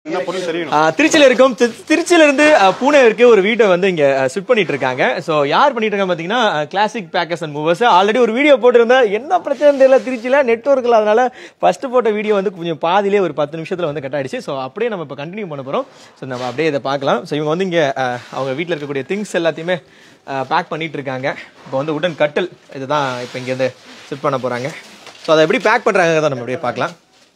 என்ன பொருள் தெரியணும் ஆ, திருச்சியில இருக்கும் தி- திருச்சியில இருந்து ஆ, பூனே வரைக்கும் ஒரு வீட்டை வந்து இங்க ஸ்விட் பண்ணிட்டு இருக்காங்க சோ யார் பண்ணிட்டு இருக்காங்க பாத்தீங்கன்னா Classic Packers and Movers already ஒரு வீடியோ போட்டிருந்தேன் என்ன பிரச்சனை தெரியல திருச்சியில நெட்ஒர்க் அதனால ஃபர்ஸ்ட் போட்ட வீடியோ வந்து கொஞ்சம் பாதியிலே ஒரு பத்து நிமிஷத்துல வந்து கட் ஆயிடுச்சு ஸோ அப்படியே நம்ம இப்போ கண்டினியூ பண்ண போறோம் ஸோ நம்ம அப்படியே இதை பார்க்கலாம் ஸோ இவங்க வந்து இங்க ஆ, அவங்க வீட்டில் இருக்கக்கூடிய திங்ஸ் எல்லாத்தையுமே பேக் பண்ணிட்டு இருக்காங்க இப்போ வந்து உடன் கட்டில் இதுதான் இப்போ இங்க இருந்து செட் பண்ண போறாங்க ஸோ அதை எப்படி பேக் பண்றாங்க தான் நம்ம அப்படியே பார்க்கலாம்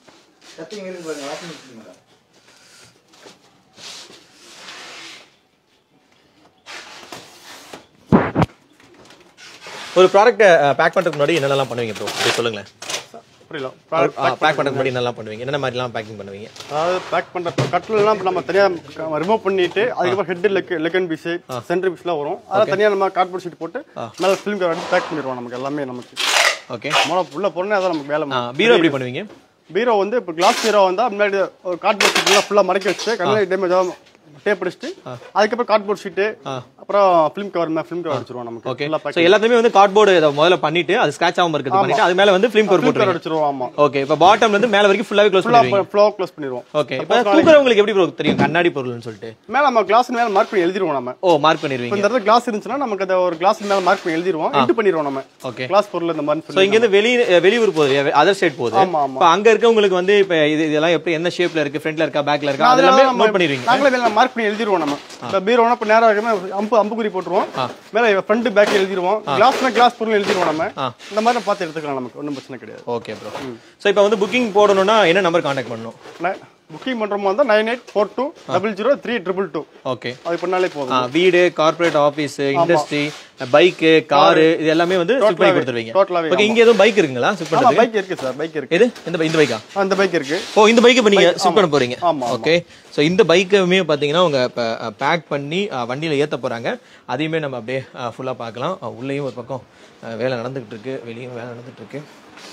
ஒரு ப்ராடக்ட்டை பேக் பண்றதுக்கு முன்னாடி என்னென்னலாம் பண்ணுவீங்க ப்ரோ அப்படி சொல்லுங்களேன் புரியல பேக் பண்றதுக்கு முன்னாடி என்னெல்லாம் பண்ணுவீங்க என்னென்ன மாதிரிலாம் பேக்கிங் பண்ணுவீங்க அதாவது பேக் பண்ற கட்டிலாம் இப்ப நம்ம தனியா ரிமூவ் பண்ணிட்டு அதுக்கப்புறம் ஹெட் லெக் லெக்கன் பீஸ் சென்டர் பீஸ்லாம் வரும் அதெல்லாம் தனியா நம்ம கார்ட்போர்ட் ஷீட் போட்டு மேல ஃபிலிம் கவர் அடிச்சு பேக் பண்ணிடுவோம் நமக்கு எல்லாமே நமக்கு ஓகே மூளை உள்ள போறனே அதான் நமக்கு வேலை பீரோ எப்படி பண்ணுவீங்க பீரோ வந்து இப்போ கிளாஸ் பீரோ வந்தா முன்னாடி ஒரு கார்ட்போர்ட் ஷீட்லாம் ஃபுல்லா மடக்கி வச்சுட்டு கண்ணாடி டேமேஜ் ஆகும் டேப் அடிச்சுட்டு அதுக்கப்புறம் கார்ட்போர்ட் ஷீட்டு அப்புறம் ஃபிலிம் கவர் ஃபிலிம் கவர் அடிச்சிருவோம் நமக்கு ஓகே ஃபுல்லா ஸோ எல்லாத்தையுமே வந்து கார்ட்போர்டு இதை முதல்ல பண்ணிட்டு அது ஸ்கிராச் ஆகாம இருக்கிறது பண்ணிட்டு அது மேல வந்து ஃபிலிம் கவர் ஃபிலிம் கவர் போட்டுருவீங்க அடிச்சிருவோம் ஆமா ஓகே இப்போ பாட்டம்ல இருந்து மேல வரைக்கும் ஃபுல்லாவே க்ளோஸ் பண்ணுவீங்க ஃப்ளோ க்ளோஸ் பண்ணிடுவோம் ஓகே இப்போ தூக்குறவங்களுக்கு எப்படி ப்ரோ தெரியும் கண்ணாடி பொருள்னு சொல்லிட்டு மேல நம்ம கிளாஸ் மேல மார்க் பண்ணி எழுதிருவோம் நம்ம ஓ மார்க் இப்போ பண்ணிடுவீங்க இந்த இடத்துல கிளாஸ் இருந்துச்சுன்னா நமக்கு அந்த ஒரு கிளாஸ் மேல மார்க் பண்ணி எழுதிருவோம் எட்டு பண்ணிடுவோம் நம்ம ஓகே கிளாஸ் பொருள் இந்த மாதிரி ஸோ சொல்லி இங்க இருந்து வெளி வெளியூர் போகுது அதர் ஸ்டேட் போகுது ஆமா, ஆமா. இப்போ அங்க இருக்கவங்களுக்கு வந்து இப்போ இது இதெல்லாம் எப்படி என்ன ஷேப்ல இருக்கு ஃப்ரண்ட்ல இருக்கா பேக்ல இருக்கா அது எல்லாமே நோட் பண்ணிடுவீங்க நாங்களே மேல மார்க் பண்ணி எழுதிருவோம் நம்ம இப்போ பீரோனா இப்போ நேரம் இருக்குன்னா அம்பு அம்புக்குறி போட்டுருவோம் மேல ஃப்ரண்ட் பேக் எழுதிருவோம் கிளாஸ்னா கிளாஸ் பொருள் எழுதிருவோம் நம்ம இந்த மாதிரி நம்ம பார்த்து எடுத்துக்கலாம் நமக்கு ஒன்றும் பிரச்சனை கிடையாது ஓகே ப்ரோ ஸோ இப்போ வந்து புக்கிங் போடணும்னா என்ன நம்பர் காண்டாக்ட் பண்ணணும் புக்கிங் பண்றோமா இருந்தால் nine eight four two double zero three triple two okay அது பண்ணாலே போதும் ஆ, வீடு corporate office industry bike car இது எல்லாமே வந்து ஸ்விப் பண்ணி கொடுத்துருவீங்க டோட்டலாவே ஓகே இங்க எதுவும் பைக் இருக்குங்களா ஸ்விப் ஆமா பண்றதுக்கு பைக் இருக்கு சார் பைக் இருக்கு எது இந்த பை- இந்த பைக்கா ஆ, இந்த பைக் இருக்கு ஓ இந்த பைக் இப்போ நீங்க ஸ்விப் பண்ண போறீங்க ஆமா, ஓகே ஸோ இந்த பைக்குமே பார்த்தீங்கன்னா அவங்க இப்போ பேக் பண்ணி அஹ், வண்டியில ஏத்த போறாங்க அதையுமே நம்ம அப்படியே ஃபுல்லா பார்க்கலாம் அஹ், உள்ளேயும் ஒரு பக்கம் அஹ், வேலை நடந்துகிட்டு இருக்கு வெளியும் வேலை நடந்துட்டு இருக்கு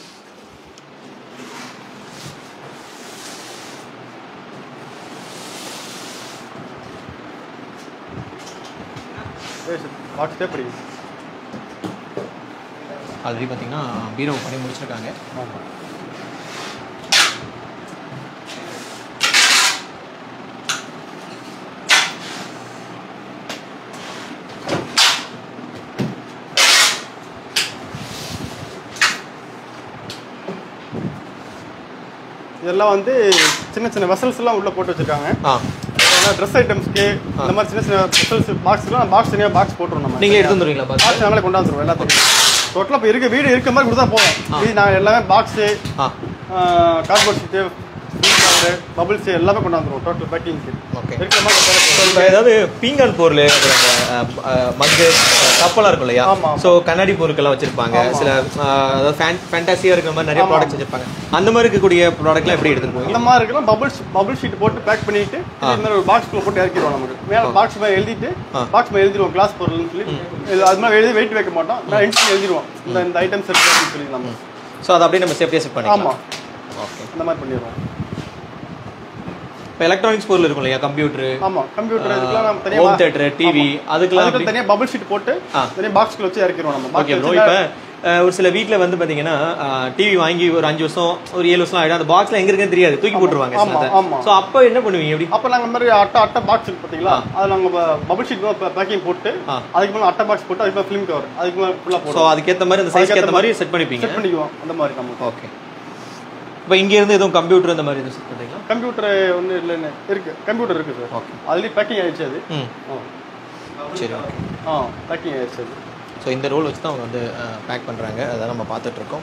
பாக்ஸ் எப்படி ஆல்ரெடி பார்த்தீங்கன்னா பீரோ பண்ணி முடிச்சிருக்காங்க ஆமா இதெல்லாம் வந்து சின்ன சின்ன வெசல்ஸ் எல்லாம் உள்ள போட்டு வச்சிருக்காங்க ஆ ட்ரெஸ் ஐட்டம்ஸ்க்கு இந்த மாதிரி சின்ன சின்ன வெசல்ஸ் பாக்ஸ்லாம் பாக்ஸ் தனியாக பாக்ஸ் போட்டுருவோம் நம்ம நீங்க எடுத்து வந்துருவீங்களா பாத்து பாக்ஸ் நாங்களே கொண்டாந்துருவோம் எல்லாத்தையும் டோட்டலாக இப்போ இருக்க வீடு இருக்க மாதிரி கொடுத்தா போதும் இது நாங்கள் எல்லாமே பாக்ஸு ஆ கார்ட்போர்ட் ஷீட்டு கவரு பபிள்ஸ் எல்லாமே கொண்டாந்துருவோம் டோட்டல் பேக்கிங்க்கு ஓகே இருக்கிற மாதிரி கொண்டாந்து போதும். இப்போ ஏதாவது பீங்கான் பொருள் மக்கு கப்பெல்லாம் இருக்கும் இல்லையா ஆமா, ஸோ கண்ணாடி பொருட்கள்லாம் வச்சிருப்பாங்க சில அஹ், அதாவது ஃபேண்டசியா இருக்கிற மாதிரி நிறைய ப்ராடக்ட்ஸ் வச்சிருப்பாங்க அந்த மாதிரி இருக்கக்கூடிய ப்ராடக்ட்லாம் எப்படி எடுத்துட்டு போவீங்க இந்த மாதிரி இருக்கலாம் பபிள்ஸ் பபிள் ஷீட் போட்டு பேக் பண்ணிட்டு இந்த மாதிரி ஒரு பாக்ஸ்க்குள்ள போட்டு இறக்கிடுவோம் நமக்கு மேலே பாக்ஸ் மேலே எழுதிட்டு பாக்ஸ் மேலே எழுதிடுவோம் கிளாஸ் பொருள்னு சொல்லி இது அது மாதிரி எழுதி வெயிட் வைக்க மாட்டோம் மேலே இன்ஸ்ட் எழுதிடுவோம் இந்த இந்த ஐட்டம்ஸ் இருக்கு அப்படின்னு சொல்லி நம்ம ஸோ அதை அப்படியே நம்ம சேஃப்டியாக செட் பண்ணிக்கலாம் ஆமா ஓகே இந்த மாதிரி பண்ணிடுவோம் இப்போ எலக்ட்ரானிக்ஸ் பொருள் இருக்கும் இல்லையா கம்ப்யூட்டர் ஆமா கம்ப்யூட்டர் இதுக்கெல்லாம் நம்ம தனியா ஹோம் தேட்டர் டிவி அதுக்கெல்லாம் அதுக்கு தனியா பபிள் ஷீட் போட்டு தனியா பாக்ஸ்க்குள்ள வச்சு இறக்கிடுவோம் நம்ம ஓகே பாக்ஸ் ப்ரோ இப்போ ஒரு சில வீட்ல வந்து பாத்தீங்கன்னா டிவி வாங்கி ஒரு அஞ்சு வருஷம் ஒரு ஏழு வருஷம் ஆயிடும் அந்த பாக்ஸ்ல எங்க இருக்குன்னு தெரியாது தூக்கி போட்டுருவாங்க ஆமா, ஆமா. ஸோ அப்போ என்ன பண்ணுவீங்க எப்படி அப்ப நாங்க இந்த மாதிரி அட்டை அட்டை பாக்ஸ் இருக்கு பாத்தீங்களா அது நாங்க பபிள் ஷீட் பேக்கிங் போட்டு அதுக்கு மேல அட்டை பாக்ஸ் போட்டு அதுக்கு மேல ஃபிலிம் கவர் அதுக்கு மேல ஃபுல்லா ஸோ போடுவோம் அதுக்கேற்ற மாதிரி அந்த சைஸ்க்கு ஏற்ற மாதிரி செட் பண்ணிப்பீங்க செட் பண்ணிக்குவோம் அந்த மாதிரி நம்ம ஓகே இப்போ இங்க இருந்து எதுவும் கம்ப்யூட்டர் இந்த மாதிரி எதுவும் செட் பண்ணுறீங்களா கம்ப்யூட்டர் ஒண்ணு இல்லைன்னு இருக்கு கம்ப்யூட்டர் இருக்கு சார் ஓகே அதுலயும் பேக்கிங் ஆயிடுச்சு அது ம் சரி ஓகே ஆ பேக்கிங் ஆயிடுச்சு அது ஸோ இந்த ரோல் வச்சு தான் அவங்க வந்து பேக் பண்றாங்க அதை நம்ம பார்த்துட்டு இருக்கோம்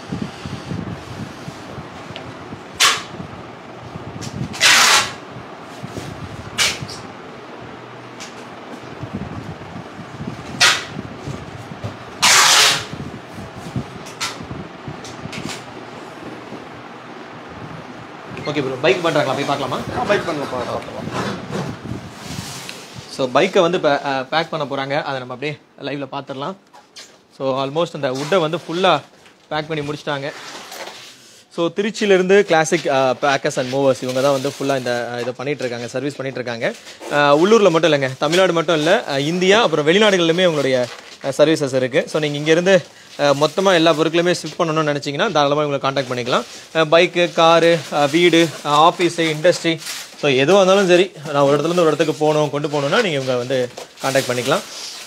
ஓகே ப்ரோ பைக் பண்றாங்களா போய் பார்க்கலாமா பைக் பண்ணல பார்க்கலாம் ஸோ பைக்கை வந்து இப்போ பேக் பண்ண போகிறாங்க அதை நம்ம அப்படியே லைவில் பார்த்துடலாம் ஸோ ஆல்மோஸ்ட் அந்த உட்டை வந்து ஃபுல்லாக பேக் பண்ணி முடிச்சிட்டாங்க ஸோ திருச்சியிலேருந்து கிளாசிக் பேக்கர்ஸ் அண்ட் மூவர்ஸ் இவங்க தான் வந்து ஃபுல்லாக இந்த அஹ், இதை பண்ணிட்டு இருக்காங்க சர்வீஸ் பண்ணிட்டு இருக்காங்க உள்ளூரில் மட்டும் இல்லைங்க தமிழ்நாடு மட்டும் இல்லை இந்தியா அப்புறம் வெளிநாடுகளிலுமே உங்களுடைய சர்வீசஸ் இருக்குது ஸோ நீங்கள் இங்கேருந்து மொத்தமாக எல்லா பொருட்களுமே ஷிஃப்ட் பண்ணணும்னு நினச்சிங்கன்னா தாராளமாக உங்களை காண்டாக்ட் பண்ணிக்கலாம் பைக்கு காரு வீடு ஆஃபீஸு இண்டஸ்ட்ரி ஸோ எதுவாக இருந்தாலும் சரி நான் ஒரு இடத்துல இருந்து ஒரு இடத்துக்கு போகணும் கொண்டு போகணுன்னா நீங்கள் இவங்க வந்து காண்டாக்ட் பண்ணிக்கலாம்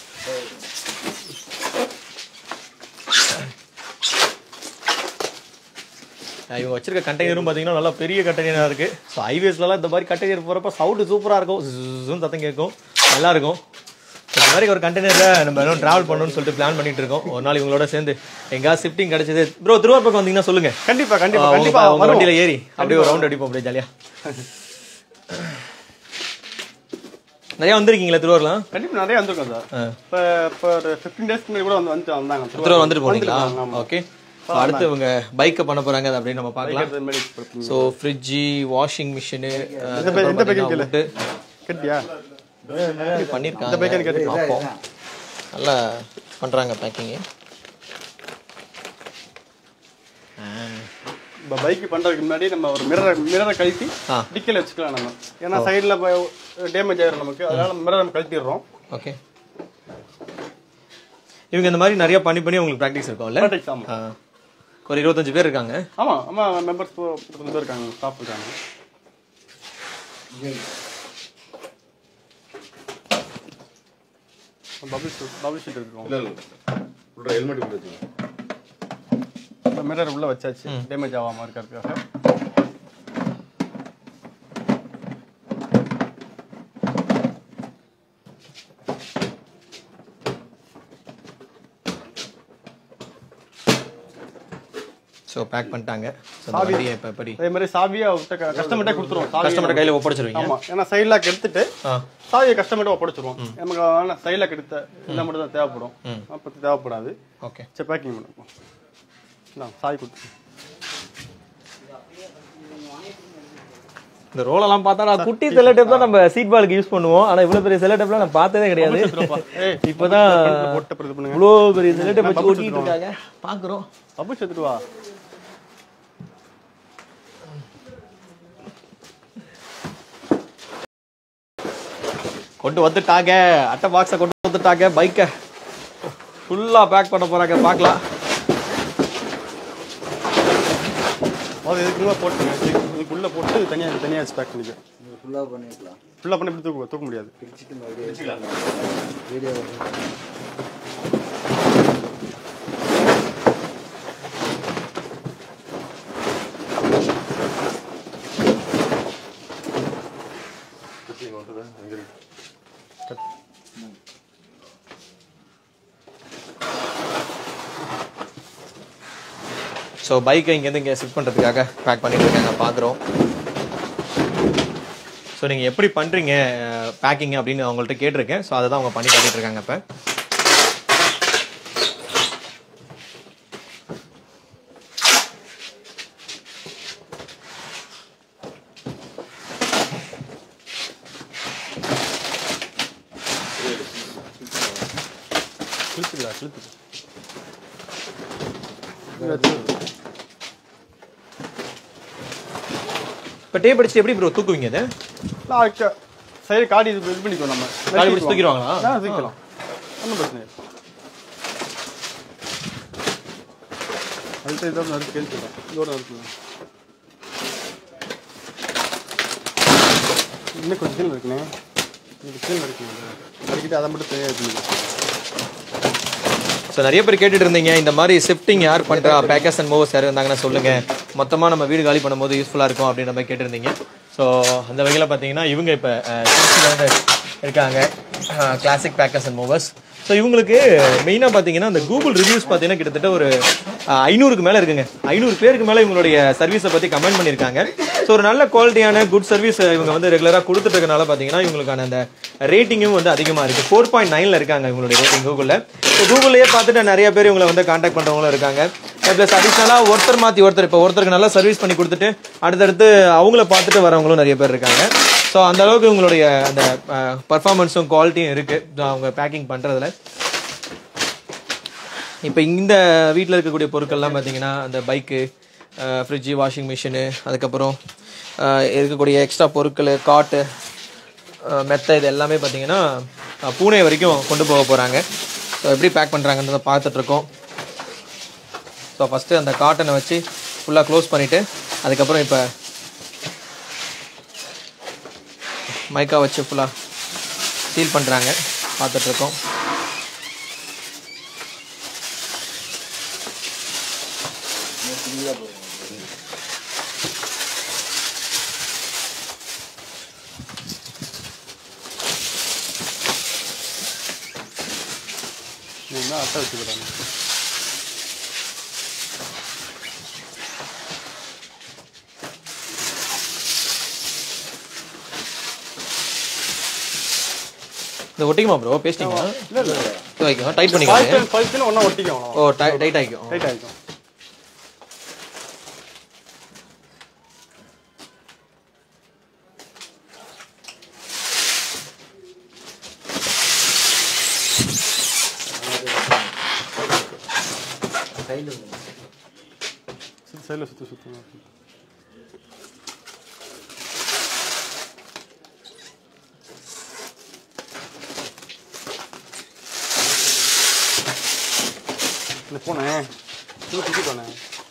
அஹ் இவங்க வச்சிருக்க கண்டெய்னரும் பார்த்தீங்கன்னா நல்லா பெரிய கண்டெய்னராக இருக்குது ஸோ ஹைவேஸ்லலாம் இந்த மாதிரி கண்டெய்னர் போகிறப்ப சவுண்டு சூப்பராக இருக்கும் ஜூன்னு சத்தம் கேட்கும் நல்லா இருக்கும் இந்த மாதிரி ஒரு கண்டெய்னரில் நம்ம இன்னும் ட்ராவல் பண்ணணும்னு சொல்லிட்டு பிளான் பண்ணிட்டு இருக்கோம் ஒரு நாள் இவங்களோட சேர்ந்து எங்கேயாவது ஷிஃப்டிங் கிடைச்சது ப்ரோ திருவாரூர் பக்கம் வந்தீங்கன்னா சொல்லுங்கள் கண்டிப்பா கண்டிப்பா உங்க கண்டிப்பா உங்க வருவோம். வண்டியில ஏறி அப்படியே ஒரு ரவுண்ட் அடிப்போம் அப்படியே ஜாலியா நிறைய வந்திருக்கீங்களா திருவாரூர்லாம் கண்டிப்பா நிறைய வந்திருக்கோம் சார் ஆ. இப்போ இப்போ ஒரு ஃபிஃப்டீன் டேஸ்க்கு முன்னாடி கூட வந்து வந்து வந்தாங்க திருவாரூர் வந்துட்டு போனீங்களா வந்திருக்காங்க, ஆமா. ஓகே அடுத்து இவங்க பைக்கை பண்ண போறாங்க அது அப்படின்னு நம்ம பார்க்கலாம் இது மாதிரி கொடுப்பீங்க. ஸோ ஃப்ரிட்ஜு வாஷிங் மிஷினு பை- எந்த பைக்குன்னு கேளு. கேட்டியா பண்ணியிருக்காங்க பார்ப்போம் நல்லா பண்றாங்க பேக்கிங்கு இப்போ பைக் பண்றதுக்கு முன்னாடி நம்ம ஒரு மிரரை மிரரை கழட்டி ஆ. டிக்கில வச்சுக்கலாம் நம்ம ஏன்னா சைடுல டேமேஜ் ஆயிரும் நமக்கு அதனால மிரரை நம்ம கழட்டிடுறோம் ஓகே இவங்க இந்த மாதிரி நிறைய பண்ணி பண்ணி உங்களுக்கு ப்ராக்டிஸ் இருக்கும்ல Practice, ஆமா. ஆ. ஒரு இருபத்தஞ்சு பேர் இருக்காங்க ஆமா ஆமா மெம்பர்ஸ் பத்து பேர் இருக்காங்க ஸ்டாஃப் இருக்காங்க பபிள் ஷீட் பபிள் ஷீட் இருக்கும் இல்ல இல்ல உள்ள ஹெல்மெட் கூட வச்சுங்க இப்போ மிரர் உள்ள வச்சாச்சு டேமேஜ் ஆகாம இருக்கிறதுக்காக ஸோ பேக் பண்ணிட்டாங்க ஸோ இந்த வண்டியை இப்போ எப்படி அதே மாதிரி சாவியை அவர்கிட்ட கஸ்டமர்கிட்ட கொடுத்துருவோம் சாவி கஸ்டமர் கையில் ஒப்படைச்சிருவீங்க ஆமா ஏன்னா சைட் லாக் எடுத்துட்டு ஆ சாவியை கஸ்டமர்கிட்ட ஒப்படைச்சிருவோம் நமக்கு வேணா சைட் லாக் எடுத்த இந்த மட்டும் தான் தேவைப்படும் அப்போ தேவைப்படாது ஓகே சரி பேக்கிங் பண்ணுவோம் நான் சாவி கொடுத்து இந்த ரோலெல்லாம் பார்த்தா நான் குட்டி செல்ல டேப் தான் நம்ம சீட் பாலுக்கு யூஸ் பண்ணுவோம் ஆனா இவ்வளவு பெரிய செல்ல டேப்லாம் நான் பார்த்ததே கிடையாது ஏய், இப்பதான் போட்டு அப்புறம் இது பண்ணுங்க இவ்வளோ பெரிய செல்ல டேப் வச்சு ஓட்டிட்டு இருக்காங்க பாக்குறோம் பபுள் எடுத்துட்டு வா கொண்டு வந்துட்டாங்க அட்டை பாக்ஸை கொண்டு வந்துட்டாங்க பைக்கை ஃபுல்லா பேக் பண்ண போறாங்க பார்க்கலாம் அது இதுக்குள்ள போட்டுங்க இதுக்குள்ள போட்டு தனியாக தனியாக வச்சு பேக் பண்ணிக்க ஃபுல்லாக பண்ணிக்கலாம் ஃபுல்லாக பண்ணி இப்படி தூக்க தூக்க முடியாது வீடியோ ஸோ பைக்கை இங்கேருந்து இங்கே ஷிஃப்ட் பண்ணுறதுக்காக பேக் பண்ணிட்டு இருக்காங்க பார்க்குறோம் ஸோ நீங்கள் எப்படி பண்ணுறீங்க பேக்கிங் அப்படின்னு அவங்கள்ட்ட கேட்டிருக்கேன் ஸோ அதை தான் அவங்க பண்ணி காட்டிட்டு இருக்காங்க இப்போ கிழிச்சுக்கலாம் கிழிச்சு இப்போ டேப் அடிச்சு எப்படி ப்ரோ தூக்குவீங்க அதை நான் சைடு காடி இது இது பண்ணிக்கோ நம்ம காடி பிடிச்சி தூக்கிடுவாங்களா ஆ தூக்கலாம் ஒன்றும் பிரச்சனை இல்லை அடுத்த இதாக நறுக்கு கேள்விக்கலாம் இதோட நறுக்கலாம் இன்னும் கொஞ்சம் கீழே இருக்குண்ணே இது கீழே இருக்குண்ணே நறுக்கிட்டு அதை மட்டும் தனியாக இருக்குங்க ஸோ நிறைய பேர் கேட்டுட்டு இருந்தீங்க இந்த மாதிரி ஷிஃப்டிங் யார் பண்ணுறா பேக்கர்ஸ் அண்ட் மூவர்ஸ் யார் இருந்தாங்கன்னா சொல்லுங்க மொத்தமாக நம்ம வீடு காலி பண்ணும்போது யூஸ்ஃபுல்லாக இருக்கும் அப்படின்ற மாதிரி கேட்டிருந்தீங்க ஸோ அந்த வகையில் பார்த்தீங்கன்னா இவங்க இப்போ திருச்சியில் வந்து இருக்காங்க Classic Packers and Movers so இவங்களுக்கு மெயினாக பார்த்தீங்கன்னா இந்த கூகுள் ரிவ்யூஸ் பார்த்தீங்கன்னா கிட்டத்தட்ட ஒரு அஹ், ஐநூறுக்கு மேலே இருக்குங்க ஐநூறு பேருக்கு மேலே இவங்களுடைய சர்வீஸை பற்றி கமெண்ட் பண்ணியிருக்காங்க ஸோ ஒரு நல்ல குவாலிட்டியான குட் சர்வீஸ் இவங்க வந்து ரெகுலராக கொடுத்துட்டு இருக்கனால பார்த்தீங்கன்னா இவங்களுக்கான அந்த ரேட்டிங்கும் வந்து அதிகமாக இருக்குது ஃபோர் பாயிண்ட் நைனில் இருக்காங்க இவங்களுடைய ரேட்டிங் கூகுளில் ஸோ கூகுள்லேயே பார்த்துட்டு நிறைய பேர் இவங்களை வந்து காண்டாக்ட் பண்ணுறவங்களும் இருக்காங்க ப்ளஸ் அடிஷ்னலாக ஒருத்தர் மாற்றி ஒருத்தர் இப்போ ஒருத்தருக்கு நல்லா சர்வீஸ் பண்ணி கொடுத்துட்டு அடுத்தடுத்து அவங்கள பார்த்துட்டு வரவங்களும் நிறைய பேர் இருக்காங்க ஸோ அந்த அளவுக்கு இவங்களுடைய அந்த பர்ஃபார்மன்ஸும் குவாலிட்டியும் இருக்குது அவங்க பேக்கிங் பண்ணுறதுல இப்போ இந்த வீட்டில் இருக்கக்கூடிய பொருட்கள்லாம் பார்த்தீங்கன்னா அந்த பைக்கு ஃப்ரிட்ஜு வாஷிங் மிஷினு அதுக்கப்புறம் அஹ், இருக்கக்கூடிய எக்ஸ்ட்ரா பொருட்கள் காட்டு அஹ், மெத்தை இது எல்லாமே பார்த்தீங்கன்னா அஹ், பூனே வரைக்கும் கொண்டு போக போகிறாங்க ஸோ எப்படி பேக் பண்ணுறாங்கன்றதை பார்த்துட்ருக்கோம் ஸோ ஃபஸ்ட்டு அந்த காட்டனை வச்சு ஃபுல்லாக க்ளோஸ் பண்ணிவிட்டு அதுக்கப்புறம் இப்போ மைக்கா வச்சு ஃபுல்லாக சீல் பண்ணுறாங்க பார்த்துட்ருக்கோம் நீங்கள் தான் அட்டை வச்சுக்கிறாங்க இந்த ஒட்டிக்குமா ப்ரோ பேஸ்டிங்களா இல்லை இல்லை வைக்கும் டைட் பண்ணிக்கலாம் பல்சல் பல்சல் ஒன்றா ஒட்டிக்கும் ஓ டை டைட் ஆகிக்கும் ரைட் ஆகிக்கும் கையில் சைடில் சுற்றி சுற்றணும் இந்த போனேன் இன்னும் சுற்றிட்டோண்ணே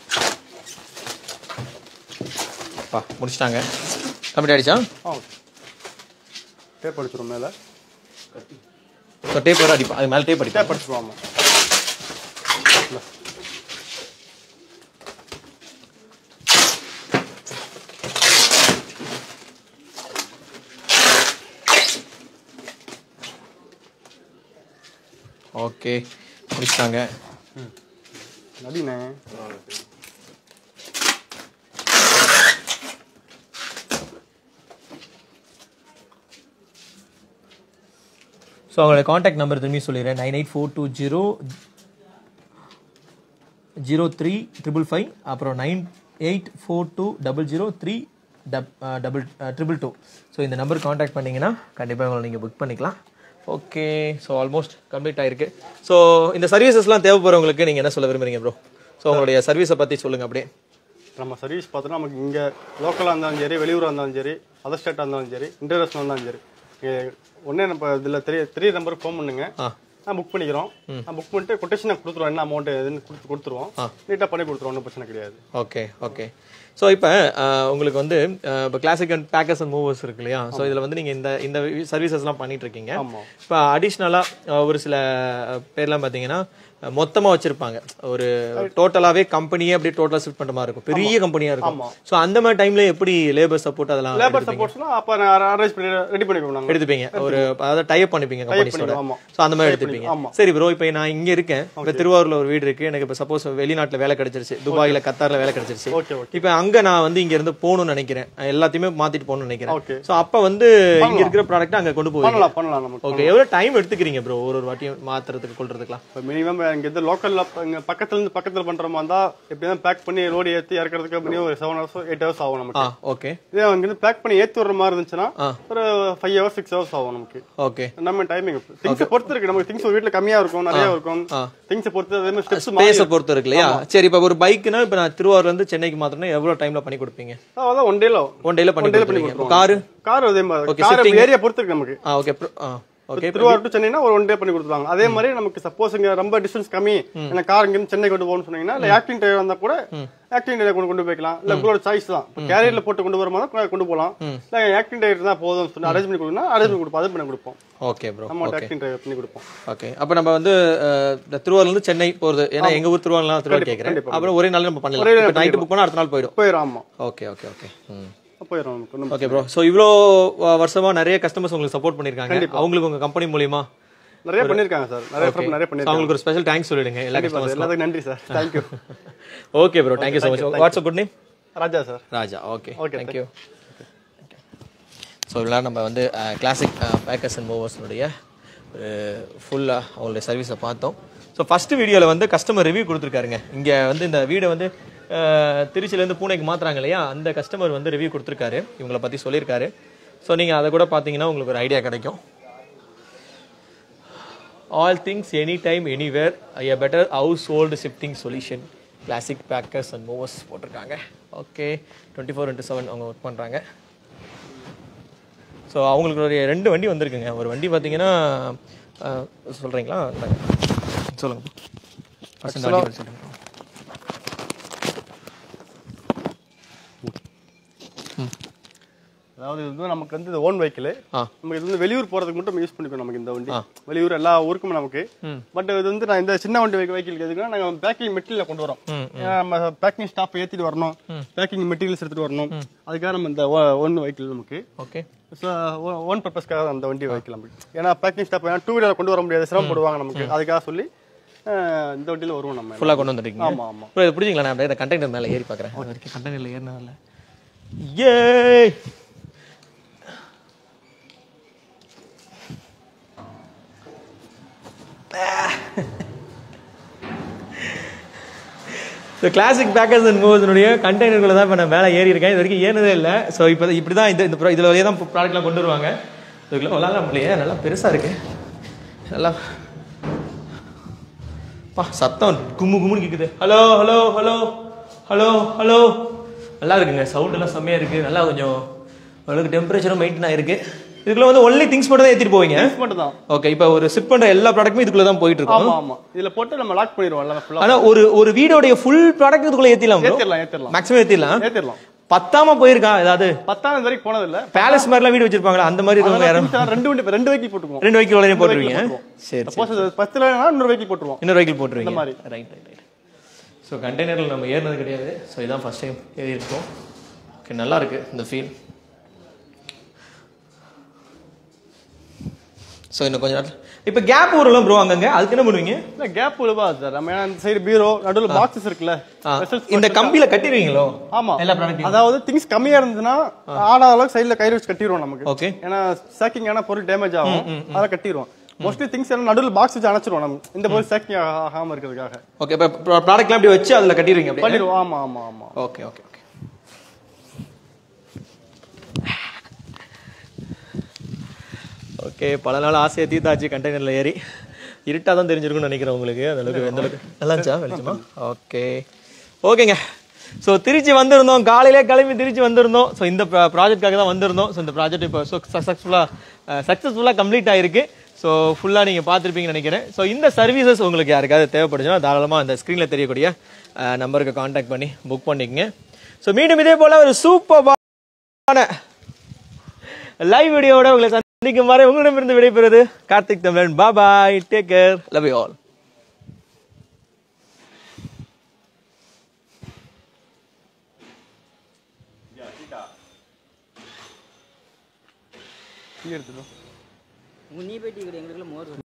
பா முடிச்சிட்டாங்க கம்ப்ளீட் ஆயிடுச்சா ஆ டேப் அடிச்சிடும் மேலே ஸோ டேப் வர அடிப்பா அது மேலே டேப் அடிப்பா டேப் அடிச்சிடும் ஆமாம் ஓகே முடிச்சிட்டாங்க நடினே ஸோ அவங்களோட காண்டாக்ட் நம்பர் திரும்பி சொல்லிடுறேன் nine eight four two zero zero three triple five அப்புறம் nine eight four two double zero three டப் டபுள் ட்ரிபிள் டூ ஸோ இந்த நம்பர் காண்டாக்ட் பண்ணிங்கன்னா கண்டிப்பாக உங்களை நீங்கள் புக் பண்ணிக்கலாம் ஓகே ஸோ ஆல்மோஸ்ட் கம்ப்ளீட் ஆயிருக்கு ஸோ இந்த சர்வீசஸ்லாம் தேவைப்படுறவங்களுக்கு நீங்கள் என்ன சொல்ல விரும்புறீங்க ப்ரோ ஸோ உங்களுடைய சர்வீஸை பற்றி சொல்லுங்கள் அப்படியே நம்ம சர்வீஸ் பார்த்தோன்னா நமக்கு இங்கே லோக்கலாக இருந்தாலும் சரி வெளியூராக இருந்தாலும் சரி அதர் ஸ்டேட்டாக இருந்தாலும் சரி இன்டர்நேஷனல் இருந்தாலும் சரி ஒன்றே நம்ம இதில் தெரிய தெரிய நம்பருக்கு ஃபோன் பண்ணுங்க ஆ நான் புக் பண்ணிக்கிறோம் நான் புக் பண்ணிட்டு கொட்டேஷன் கொடுத்துருவோம் என்ன அமௌண்ட் எதுன்னு கொடுத்து கொடுத்துருவோம் நீட்டாக பண்ணி கொடுத்துருவோம் ஒன்றும் பிரச்சனை கிடையாது ஓகே ஓகே ஸோ இப்போ உங்களுக்கு வந்து அஹ், இப்போ Classic and Packers and Movers இருக்கு இல்லையா ஸோ இதில் வந்து நீங்கள் இந்த இந்த சர்வீசஸ்லாம் பண்ணிட்டு இருக்கீங்க ஆமாம் இப்போ அடிஷ்னலாக ஒரு சில பேர்லாம் பார்த்தீங்கன்னா மொத்தமாக வச்சிருப்பாங்க ஒரு டோட்டலாகவே கம்பெனியே அப்படியே டோட்டலாக ஷிஃப்ட் பண்ணுற மாதிரி இருக்கும் பெரிய கம்பெனியாக இருக்கும் ஸோ அந்த மாதிரி டைம்ல எப்படி லேபர் சப்போர்ட் அதெல்லாம் லேபர் சப்போர்ட்ஸ்னா அப்போ நான் அரேஞ்ச் பண்ணி ரெடி பண்ணிக்குவோம் நாங்கள் எடுத்துப்பீங்க ஒரு அதாவது டைப் பண்ணிப்பீங்க கம்பெனிஸோட ஆமா. ஸோ அந்த மாதிரி எடுத்துப்பீங்க ஆமா. சரி ப்ரோ இப்போ நான் இங்க இருக்கேன் இப்போ திருவாரூர்ல ஒரு வீடு இருக்கு எனக்கு இப்போ சப்போஸ் வெளிநாட்டுல வேலை கிடைச்சிருச்சு துபாயில கத்தார்ல வேலை கிடைச்சிருச்சு ஓகே ஓகே இப்போ அங்க நான் வந்து இங்க இருந்து போகணும்னு நினைக்கிறேன் எல்லாத்தையுமே மாத்திட்டு போகணும்னு நினைக்கிறேன் ஓகே ஸோ அப்ப வந்து இங்க இருக்கிற ப்ராடக்ட் அங்க கொண்டு போவீங்க பண்ணலாம் பண்ணலாம் நமக்கு ஓகே எவ்வளவு டைம் எடுத்துக்கிறீங்க ப்ரோ ஒரு ஒரு வாட்டியும் மாத்துறதுக்கு கொள்றதுக்குலாம் இப்போ மினிமம் இங்கேருந்து லோக்கலில் இங்கே பக்கத்துலேருந்து பக்கத்தில் பண்ணுற மாதிரி இருந்தால் எப்படியும் பேக் பண்ணி லோடு ஏற்றி இறக்கிறதுக்கு மினிமம் ஒரு செவன் ஹவர்ஸ் எயிட் ஹவர்ஸ் ஆகும் நமக்கு ஆ ஓகே இதே அங்கேருந்து பேக் பண்ணி ஏற்றி விடுற மாதிரி இருந்துச்சுன்னா ஆ. ஒரு ஃபைவ் ஹவர்ஸ் சிக்ஸ் ஹவர்ஸ் ஆகும் நமக்கு ஓகே நம்ம டைமிங் திங்ஸ் பொறுத்து இருக்கு நமக்கு திங்ஸ் வீட்டில் கம்மியாக இருக்கும் நிறைய இருக்கும் ஆ. திங்ஸ் பொறுத்து அதே மாதிரி ஸ்டெப்ஸ் ஸ்பேஸை பொறுத்து இருக்கு இல்லையா சரி இப்போ ஒரு பைக்குனா இப்போ நான் திருவாரூர்ல இருந்து சென்னைக்கு மாத்திரம்னா எவ்வளவு டைம்ல பண்ணி கொடுப்பீங்க அதான் ஒன் டேல ஒன் டேல பண்ணி One day ல பண்ணி கொடுத்துருவீங்க காரு கார் அதே மாதிரி Okay, கார் shifting. ஏரியா பொறுத்து இருக்கு நமக்கு ஆ ஓகே ஆ ஓகே திருவாரூர் டு சென்னைனா ஒரு ஒன் டே பண்ணி கொடுத்துருவாங்க அதே மாதிரி நமக்கு சப்போஸ் இங்க ரொம்ப டிஸ்டன்ஸ் கம்மி எனக்கு கார் இங்கிருந்து சென்னை கொண்டு போகணும்னு சொன்னீங்கன்னா இல்ல ஆக்டிங் டிரைவர் வந்தா கூட ஆக்டிங் டிரைவர் கொண்டு கொண்டு போய்க்கலாம் இல்ல உங்களோட சாய்ஸ் தான் கேரியர்ல போட்டு கொண்டு வர மாதிரி கொண்டு போகலாம் இல்ல ஆக்டிங் டிரைவர் தான் போதும் சொல்லி அரேஞ்ச் பண்ணி கொடுக்கணும் அரேஞ்ச் பண்ணி கொடுப்போம் அது பண்ணி கொடுப்போம் ஓகே ப்ரோ நம்ம ஆக்டிங் டிரைவர் பண்ணி கொடுப்போம் ஓகே அப்ப நம்ம வந்து அஹ், இந்த திருவாரூர்ல இருந்து சென்னை போறது ஏன்னா எங்க ஊர் திருவாரூர்லாம் திருவாரூர் கேக்குறேன் கண்டிப்பா. அப்புறம் ஒரே நாள் நம்ம பண்ணலாம் இப்போ நைட்டு புக் பண்ணா அடுத்த நாள் போயிடும் போயிடும் ஆமா ஓகே ஓகே ஓகே ம் போயிடும் நமக்கு ஒண்ணும் ஓகே ப்ரோ ஸோ இவ்வளோ அஹ், வருஷமா நிறைய கஸ்டமர்ஸ் உங்களுக்கு சப்போர்ட் பண்ணிருக்காங்க அவங்களுக்கு உங்க கம்பெனி மூலியமா நிறைய பண்ணிருக்காங்க சார் நிறைய friend நிறைய So, பண்ணிருக்காங்க அவங்களுக்கு ஒரு ஸ்பெஷல் தேங்க்ஸ் சொல்லிடுங்க எல்லா கண்டிப்பா sir. எல்லாத்துக்கும் நன்றி sir thank you okay bro thank you so much WhatsApp good name Raja sir Raja okay Okay, thank you so இதெல்லாம் நம்ம வந்து கிளாசிக் பேக்கர்ஸ் அண்ட் மூவர்ஸ்னுடைய ஃபுல்லாக அவங்களுடைய சர்வீஸை பார்த்தோம் ஸோ ஃபஸ்ட்டு வீடியோவில் வந்து கஸ்டமர் ரிவ்யூ கொடுத்துருக்காருங்க இங்கே வந்து இந்த வீடை வந்து அஹ், திருச்சியிலேருந்து பூனைக்கு மாத்துறாங்க இல்லையா அந்த கஸ்டமர் வந்து ரிவ்யூ கொடுத்துருக்காரு இவங்களை பற்றி சொல்லியிருக்காரு ஸோ நீங்கள் அதை கூட பார்த்தீங்கன்னா உங்களுக்கு ஒரு ஐடியா கிடைக்கும் all things any time anywhere a better house hold shifting solution Classic Packers and Movers போட்டிருக்காங்க okay twenty four into seven அவங்க ஒர்க் பண்ணுறாங்க ஸோ அவங்களுக்கு ஒரு ரெண்டு வண்டி வந்திருக்குங்க ஒரு வண்டி பார்த்தீங்கன்னா சொல்கிறீங்களா சொல்லுங்கள் ஃபர்ஸ்ட் இந்த வண்டி பத்தி சொல்லுங்க அதாவது இது வந்து நமக்கு வந்து ஓன் வெஹிக்கிள் ஆ நமக்கு இது வந்து வெளியூர் போறதுக்கு மட்டும் யூஸ் பண்ணிக்கணும் நமக்கு இந்த வண்டி வெளியூர் எல்லா ஊருக்கும் நமக்கு பட் இது வந்து நான் இந்த சின்ன வண்டி வெஹிக்கிள் எதுக்குன்னா நாங்க பேக்கிங் மெட்டீரியல் கொண்டு வரோம் ஏன்னா நம்ம பேக்கிங் ஸ்டாப் ஏத்திட்டு வரணும் பேக்கிங் மெட்டீரியல்ஸ் எடுத்துட்டு வரணும் அதுக்காக நம்ம இந்த ஒன் வெஹிக்கிள் நமக்கு ஓகே ஸோ ஓன் பர்பஸ்க்காக அந்த வண்டி வைக்கலாம் நமக்கு ஏன்னா பேக்கிங் ஸ்டாப் ஏன்னா டூ வீலர் கொண்டு வர முடியாது சிரமப்படுவாங்க நமக்கு அதுக்காக சொல்லி அஹ், இந்த வண்டியில் வருவோம் நம்ம ஃபுல்லாக கொண்டு வந்துட்டீங்க ஆமா ஆமா ப்ரோ இது பிடிச்சிங்களா நான் அப்படியே இந்த கண்டெய்னர் மேலே ஏறி பார்க்குறேன் அது வரைக்கும் கண்டெய்னரில் ஏறினதில்ல ஏய் ஸோ கிளாசிக் பேக்கர்ஸ் அண்ட் மூவர்ஸினுடைய கண்டெய்னர்களை தான் இப்போ நான் மேலே ஏறி இருக்கேன் இது வரைக்கும் ஏறினதே இல்லை ஸோ இப்போ இப்படி தான் இந்த இந்த pro- இதுல வழியே தான் ப்ராடக்ட்லாம் கொண்டு வருவாங்க இதுக்குள்ள விளாட்லாம் முடியலையே நல்லா பெருசாக இருக்கு நல்லா பா சத்தம் கும்மு கும்முன்னு கேக்குது hello hello hello hello hello நல்லா இருக்குங்க சவுண்ட் எல்லாம் செம்மையா இருக்கு நல்லா கொஞ்சம் ஓரளவுக்கு டெம்பரேச்சரும் மெயின்டைன் ஆயிருக்கு இதுக்குள்ள வந்து ஒன்லி திங்ஸ் மட்டும் தான் ஏத்திட்டு போவீங்க மட்டும் தான் ஓகே இப்போ ஒரு சிப் பண்ற எல்லா ப்ராடக்ட்டுமே இதுக்குள்ள தான் போயிட்டு இருக்கும் ஆமா ஆமா இதுல போட்டு நம்ம லாக் பண்ணிடுவோம் எல்லாமே ஃபுல்லா ஆனா ஒரு ஒரு வீடோடைய ஃபுல் ப்ராடக்ட் இதுக்குள்ள ஏத்திடலாம் bro. ஏத்திடலாம் ஏத்திடலாம் மேக்ஸிமம் ஏத்திடலாம் ஏத்திடலாம் பத்தாம போயிருக்கா ஏதாவது பத்தாம் வரைக்கும் போனது இல்ல பேலஸ் மாதிரிலாம் வீடு வச்சிருப்பாங்களா அந்த மாதிரி இருக்கவங்க யாரும் அதெல்லாம் ரெண்டு வண்டி ரெண்டு வெஹிக்கிள் போட்டுக்குவோம் ரெண்டு வைக்கிள் உடனே போட்டுருவீங்க போட்டுருவோம். சரி சரி சப்போஸ் அது பத்துல இன்னொரு வெஹிக்கிள் போட்டுருவோம் இன்னொரு வைக்கிள் போட்டுருவீங்க இந்த மாதிரி. ரைட் ரைட் ரைட் ஸோ கண்டெய்னரில் நம்ம ஏறினது கிடையாது ஸோ இதான் ஃபர்ஸ்ட் டைம் ஏறி இருக்கோம் ஓகே நல்லா இருக்கு இந்த ஃபீல் ஸோ இன்னும் கொஞ்ச நேரத்தில் இப்போ கேப் வரும்ல ப்ரோ அங்கங்க அதுக்கு என்ன பண்ணுவீங்க இல்ல கேப் உழுவா சார் நம்ம ஏன்னா இந்த சைடு பீரோ நடுவுல பாக்ஸஸ் இருக்குல்ல ஆ, vessels இந்த கம்பியில கட்டிடுவீங்களோ ஆமா எல்லா ப்ராடக்ட்டையும் அதாவது திங்ஸ் கம்மியா இருந்ததுன்னா ஆடாத அளவுக்கு சைடுல கயிறு வச்சு கட்டிடுவோம் நமக்கு ஓகே ஏன்னா சேக்கிங் ஆன பொருள் டேமேஜ் ஆகும் அதெல்லாம் கட்டிடுவோம் மோஸ்ட்லி திங்ஸ் எல்லாம் நடுவுல பாக்ஸ் வச்சு அணைச்சிருவோம் நம்ம இந்த பொருள் சேக்கிங் ஆகாம இருக்கிறதுக்காக ஓகே இப்போ ப்ராடக்ட்லாம் அப்படி வச்சு அதில் கட்டிடுவீங்க அப்படியே பண்ணிடுவோம் ஆமா ஆமா ஆமா ஓகே ஓகே ஓகே ஓகே பல நாள் ஆசையை தீர்த்தாச்சு கண்டெய்னரில் ஏறி இருட்டாக தான் தெரிஞ்சிருக்கும்னு நினைக்கிறேன் உங்களுக்கு அந்த அளவுக்கு எந்த அளவுக்கு நல்லா இருந்துச்சா வெளிச்சமா ஓகே ஓகேங்க ஸோ திருச்சி வந்திருந்தோம் காலையிலே கிளம்பி திருச்சி வந்திருந்தோம் ஸோ இந்த ப்ராஜெக்ட்காக தான் வந்திருந்தோம் ஸோ இந்த ப்ராஜெக்ட் இப்போ சக்ஸஸ்ஃபுல்லாக சக்ஸஸ்ஃபுல்லாக கம்ப்ளீட் ஆயிருக்கு ஸோ ஃபுல்லாக நீங்கள் பார்த்துருப்பீங்கன்னு நினைக்கிறேன் ஸோ இந்த சர்வீசஸ் உங்களுக்கு யாருக்காவது தேவைப்படுச்சுன்னா தாராளமாக அந்த ஸ்க்ரீனில் தெரியக்கூடிய நம்பருக்கு காண்டாக்ட் பண்ணி புக் பண்ணிக்கங்க ஸோ மீண்டும் இதே போல் ஒரு சூப்பரான லைவ் வீடியோவோட உங்களை சந்திக்கும் வரை உங்களிடமிருந்து விடைபெறுவது Karthik Tamilan bye bye take care love you all key எடுத்துடும் நீ போயிட்டு எங்களுக்குள்ள மோர்